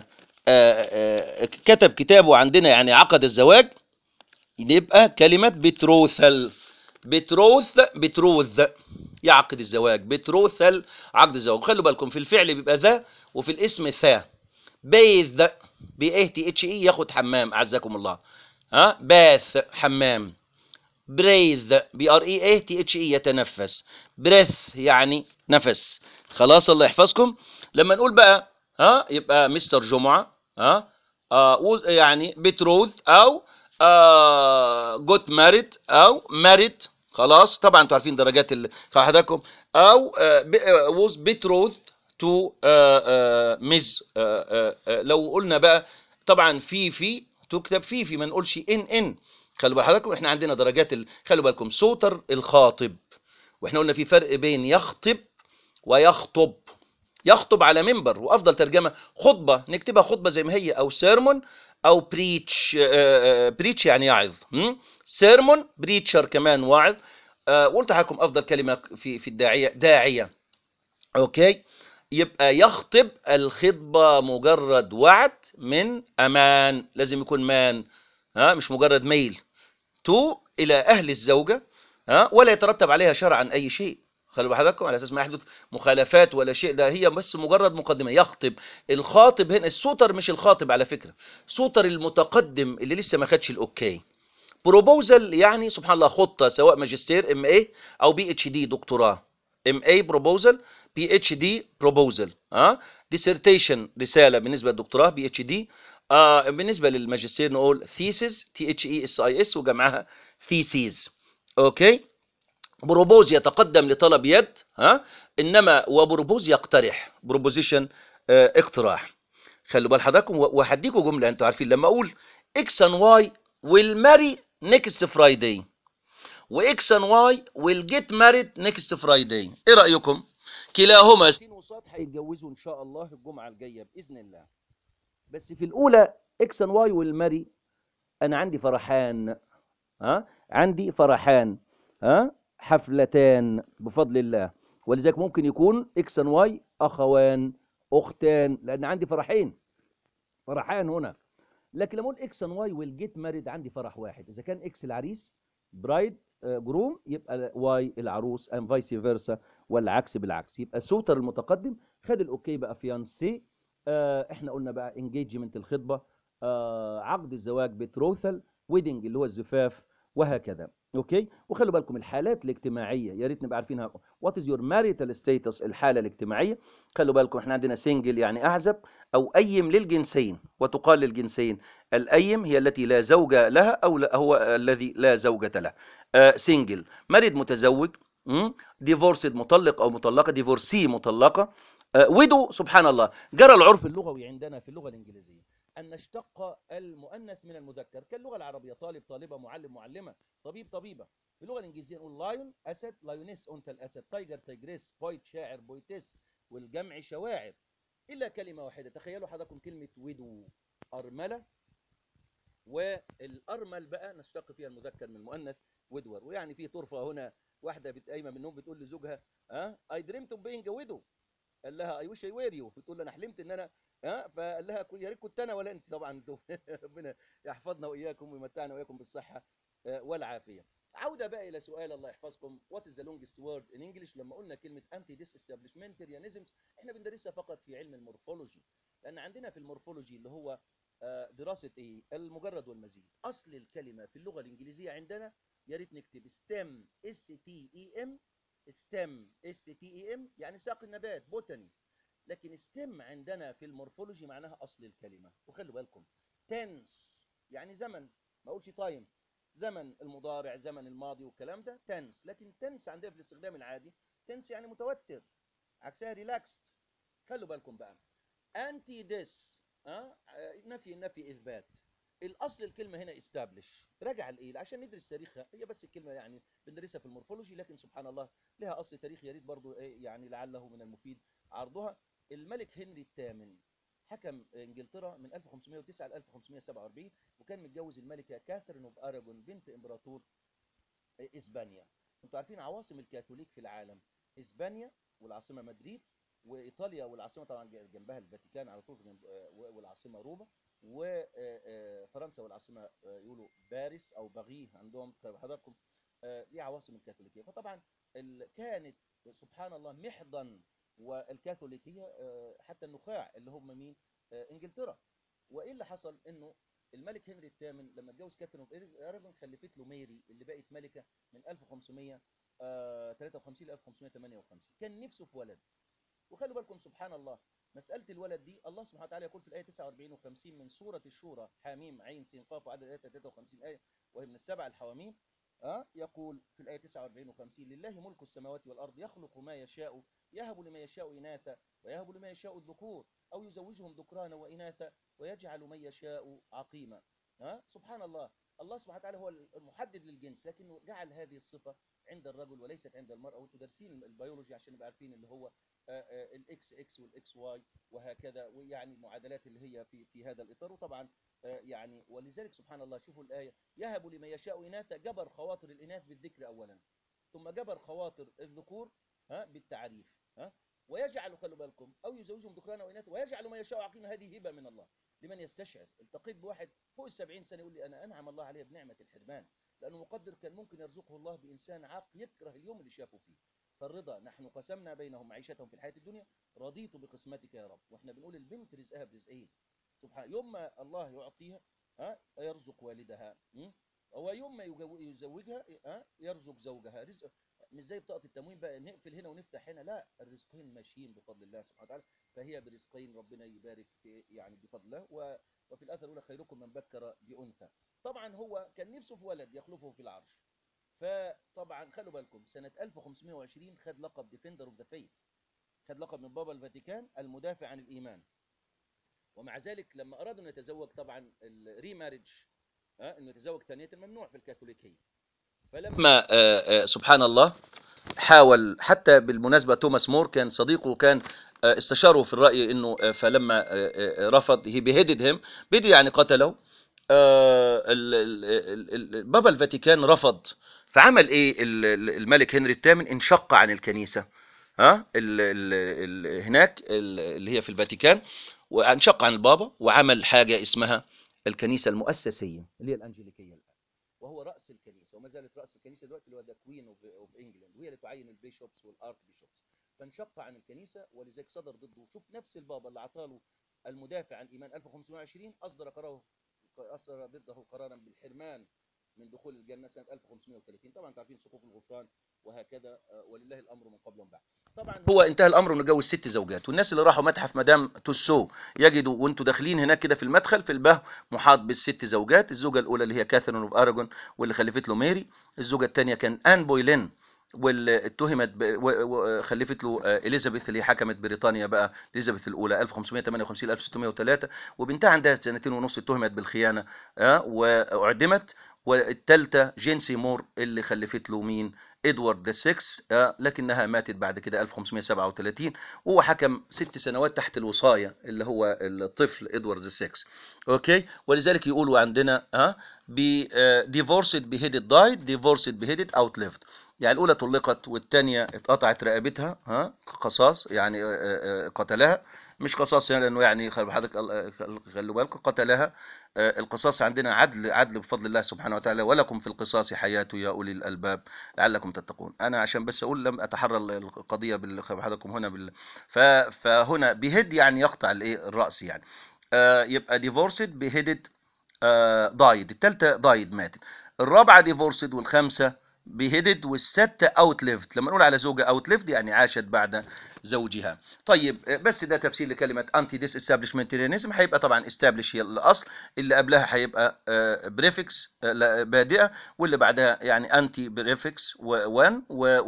آآ كتب كتابه عندنا يعني عقد الزواج يبقى كلمه بتروثل بتروث بتروث يعقد الزواج بتروثل عقد الزواج خلوا بالكم في الفعل بيبقى ذا وفي الاسم ثا بيذ بي اي تي اتش اي ياخد حمام اعزكم الله ها باث حمام بريذ بي ار اي اي تي اتش اي يتنفس بريث يعني نفس خلاص الله يحفظكم لما نقول بقى ها يبقى مستر جمعه ها آه و- يعني بتروث او جوت ماريد او ماريد خلاص طبعا انتوا عارفين درجات ال- حضراتكم او ووز بتروث تو ميز لو قلنا بقى طبعا في في تكتب في في ما نقولش ان ان خلوا بال حضراتكم احنا عندنا درجات ال... خلوا بالكم سوتر الخاطب واحنا قلنا في فرق بين يخطب ويخطب يخطب على منبر وافضل ترجمه خطبه نكتبها خطبه زي ما هي او سيرمون او بريتش بريتش يعني يعظ سيرمون بريتشر كمان واعظ آه، وقلت لكم افضل كلمه في في الداعيه داعيه اوكي يبقى يخطب الخطبه مجرد وعد من امان لازم يكون مان ها مش مجرد ميل تو الى اهل الزوجه ها ولا يترتب عليها شرعا اي شيء خلوا بحضراتكم على اساس ما يحدث مخالفات ولا شيء ده هي بس مجرد مقدمه يخطب الخاطب هنا السوتر مش الخاطب على فكره سوتر المتقدم اللي لسه ما خدش الاوكي بروبوزل يعني سبحان الله خطه سواء ماجستير ام اي او بي اتش دي دكتوراه ام اي بروبوزل بي اتش دي بروبوزل ها ديسرتيشن رساله بالنسبه للدكتوراه بي اتش دي آه بالنسبه للماجستير نقول ثيسز تي اتش اي اس اي اس وجمعها ثيسيز اوكي بروبوز يتقدم لطلب يد ها انما وبروبوز يقترح بروبوزيشن آه اقتراح خلوا بال حضراتكم و- وهديكم جمله انتوا عارفين لما اقول اكس ان واي will marry next Friday واكس ان واي will get married next Friday ايه رايكم كلاهما سين وصاد هيتجوزوا ان شاء الله الجمعه الجايه باذن الله بس في الاولى اكس ان واي will marry انا عندي فرحان ها عندي فرحان ها حفلتان بفضل الله ولذلك ممكن يكون اكس ان واي اخوان اختان لان عندي فرحين فرحان هنا لكن لما اقول اكس ان واي ويل جيت ماريد عندي فرح واحد اذا كان اكس العريس برايد جروم يبقى واي العروس ام فايس فيرسا والعكس بالعكس يبقى السوتر المتقدم خد الاوكي بقى فيانسي آه احنا قلنا بقى انجيجمنت الخطبه آه عقد الزواج بتروثل ويدنج اللي هو الزفاف وهكذا اوكي وخلوا بالكم الحالات الاجتماعيه يا ريت نبقى عارفينها وات از يور ماريتال ستاتس الحاله الاجتماعيه خلوا بالكم احنا عندنا سنجل يعني اعزب او ايم للجنسين وتقال للجنسين الايم هي التي لا زوج لها او لا هو الذي لا زوجة له آه سنجل مريض متزوج ديفورسد مطلق او مطلقه ديفورسي مطلقه آه ويدو سبحان الله جرى العرف اللغوي عندنا في اللغه الانجليزيه ان نشتق المؤنث من المذكر كاللغه العربيه طالب طالبه معلم معلمه طبيب طبيبه في اللغه الانجليزيه نقول لايون اسد لايونيس انثى الاسد تايجر تايجريس بويت شاعر بويتس والجمع شواعر الا كلمه واحده تخيلوا حضراتكم كلمه ودو ارمله والارمل بقى نشتق فيها المذكر من المؤنث ودور ويعني في طرفه هنا واحده بت- قايمه من النوم بتقول لزوجها ها اي دريمت اوف بينج ويدو قال لها اي ويش اي وير يو بتقول له انا حلمت ان انا ها فقال لها كل- يا ريت كنت انا ولا انت طبعا انتوا ربنا يحفظنا واياكم ويمتعنا واياكم بالصحه آه، والعافيه عوده بقى الى سؤال الله يحفظكم وات از ذا لونجست وورد ان انجلش لما قلنا كلمه انتي ديس استابليشمنتريانيزمز احنا بندرسها فقط في علم المورفولوجي لان عندنا في المورفولوجي اللي هو آه، دراسه ايه المجرد والمزيد اصل الكلمه في اللغه الانجليزيه عندنا يا ريت نكتب ستيم اس تي اي ام ستيم اس تي اي ام يعني ساق النبات بوتاني لكن ستيم عندنا في المورفولوجي معناها اصل الكلمه وخلوا بالكم تنس يعني زمن ما اقولش تايم زمن المضارع زمن الماضي والكلام ده تنس لكن تنس عندنا في الاستخدام العادي تنس يعني متوتر عكسها ريلاكست خلوا بالكم بقى انتي ديس اه نفي نفي اثبات الاصل الكلمه هنا استابلش راجع لايه عشان ندرس تاريخها هي بس الكلمه يعني بندرسها في المورفولوجي لكن سبحان الله لها اصل تاريخي يا ريت برضو إيه يعني لعله من المفيد عرضها الملك هنري الثامن حكم انجلترا من 1509 ل 1547 وكان متجوز الملكه كاثرين اوف اراجون بنت امبراطور اسبانيا انتوا عارفين عواصم الكاثوليك في العالم اسبانيا والعاصمه مدريد وايطاليا والعاصمه طبعا جنبها الفاتيكان على طول جنب والعاصمه روما وفرنسا والعاصمه يقولوا باريس او باغي عندهم حضراتكم دي عواصم الكاثوليكيه فطبعا كانت سبحان الله محضن والكاثوليكيه حتى النخاع اللي هم مين انجلترا وايه اللي حصل انه الملك هنري الثامن لما اتجوز كاثرين اوف اراجون خلفت له ميري اللي بقت ملكه من 1553 ل 1558 كان نفسه في ولد وخلوا بالكم سبحان الله مسألة الولد دي الله سبحانه وتعالى يقول في الآية 49 و50 من سورة الشورى حاميم عين سين قاف وعدد الآية 53 آية وهي من السبع الحواميم أه؟ يقول في الآية 49 و50 لله ملك السماوات والأرض يخلق ما يشاء يهب لمن يشاء إناثا ويهب لمن يشاء الذكور أو يزوجهم ذكرانا وإناثا ويجعل من يشاء عقيما أه؟ سبحان الله الله سبحانه وتعالى هو المحدد للجنس لكنه جعل هذه الصفة عند الرجل وليست عند المرأة وانتوا دارسين البيولوجي عشان نبقى عارفين اللي هو الاكس اكس والاكس واي وهكذا ويعني المعادلات اللي هي في في هذا الاطار وطبعا يعني ولذلك سبحان الله شوفوا الايه يهب لمن يشاء اناثا جبر خواطر الاناث بالذكر اولا ثم جبر خواطر الذكور ها بالتعريف ها ويجعل خلوا بالكم او يزوجهم ذكرانا واناثا ويجعل ما يشاء عقيما هذه هبه من الله لمن يستشعر التقيت بواحد فوق ال 70 سنه يقول لي انا انعم الله علي بنعمه الحرمان لانه مقدر كان ممكن يرزقه الله بانسان عاق يكره اليوم اللي شافه فيه فالرضا نحن قسمنا بينهم معيشتهم في الحياه الدنيا رضيت بقسمتك يا رب واحنا بنقول البنت رزقها برزقين سبحان يوم ما الله يعطيها ها يرزق والدها هو يوم ما يزوجها ها يرزق زوجها رزق مش زي بطاقه التموين بقى نقفل هنا ونفتح هنا لا الرزقين ماشيين بفضل الله سبحانه وتعالى فهي برزقين ربنا يبارك في يعني بفضل الله و وفي الاثر الاولى خيركم من بكر بانثى طبعا هو كان نفسه في ولد يخلفه في العرش فطبعا خلوا بالكم سنة 1520 خد لقب ديفندر اوف ذا فيث خد لقب من بابا الفاتيكان المدافع عن الإيمان ومع ذلك لما أرادوا أن يتزوج طبعا الريمارج أنه يتزوج ثانية ممنوع في الكاثوليكية فلما آآ آآ سبحان الله حاول حتى بالمناسبة توماس مور كان صديقه كان استشاره في الرأي أنه فلما رفض هي بيهدد هم بدي يعني قتله آه بابا الفاتيكان رفض فعمل ايه الملك هنري الثامن انشق عن الكنيسه ها ال ال ال هناك اللي هي في الفاتيكان وانشق عن البابا وعمل حاجه اسمها الكنيسه المؤسسيه اللي هي الانجليكيه الان وهو راس الكنيسه وما زالت راس الكنيسه دلوقتي اللي هو ذا كوين اوف انجلاند وهي اللي تعين البيشوبس والارك بيشوبس فانشق عن الكنيسه ولذلك صدر ضده شوف نفس البابا اللي اعطاله المدافع عن الايمان 1520 اصدر قراره أصدر ضده قرارا بالحرمان من دخول الجنة سنة 1530 طبعا تعرفين صفوف الغفران وهكذا ولله الأمر من قبل ومن بعد طبعا هو انتهى الأمر انه جوز ست زوجات والناس اللي راحوا متحف مدام توسو يجدوا وانتوا داخلين هناك كده في المدخل في البه محاط بالست زوجات الزوجة الأولى اللي هي كاثرين اوف أراجون واللي خلفت له ميري الزوجة الثانية كان آن بويلين واتهمت وخلفت له اليزابيث اللي حكمت بريطانيا بقى اليزابيث الاولى 1558 1603 وبنتها عندها سنتين ونص اتهمت بالخيانه أه واعدمت والثالثه جين سيمور اللي خلفت له مين ادوارد السكس أه لكنها ماتت بعد كده 1537 وهو حكم ست سنوات تحت الوصايه اللي هو الطفل ادوارد السكس اوكي ولذلك يقولوا عندنا ها بي ديفورسد بهيدد دايد ديفورسد بهيدد اوت ليفد يعني الاولى طلقت والثانيه اتقطعت رقبتها ها قصاص يعني قتلها مش قصاص يعني لانه يعني حضرتك خلوا بالكم قتلها القصاص عندنا عدل عدل بفضل الله سبحانه وتعالى ولكم في القصاص حياه يا اولي الالباب لعلكم تتقون انا عشان بس اقول لم اتحرى القضيه بحضراتكم هنا بال فهنا بهد يعني يقطع الايه الراس يعني يبقى ديفورسد بهيدد دايد الثالثه دايد ماتت الرابعه ديفورسد والخامسه بهيدد والستة اوت ليفد لما نقول على زوجة اوت ليفد يعني عاشت بعد زوجها طيب بس ده تفسير لكلمة انتي ديس استابليشمنتيريانيزم هيبقى طبعا استابليش هي الاصل اللي قبلها هيبقى بريفكس بادئة واللي بعدها يعني انتي بريفكس وان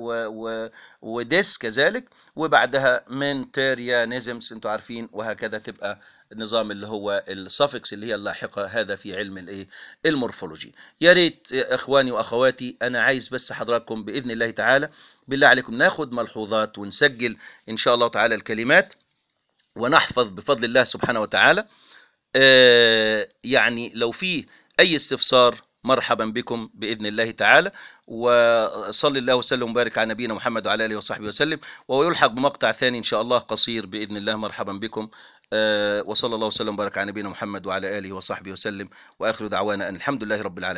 وديس كذلك وبعدها منتيريانيزمز انتوا عارفين وهكذا تبقى النظام اللي هو السفكس اللي هي اللاحقه هذا في علم الايه المورفولوجي يا ريت اخواني واخواتي انا عايز بس حضراتكم باذن الله تعالى بالله عليكم ناخد ملحوظات ونسجل ان شاء الله تعالى الكلمات ونحفظ بفضل الله سبحانه وتعالى آه يعني لو في اي استفسار مرحبا بكم باذن الله تعالى وصلى الله وسلم وبارك على نبينا محمد وعلى اله وصحبه وسلم وهو يلحق بمقطع ثاني ان شاء الله قصير باذن الله مرحبا بكم أه وصلى الله وسلم وبارك على نبينا محمد وعلى اله وصحبه وسلم واخر دعوانا ان الحمد لله رب العالمين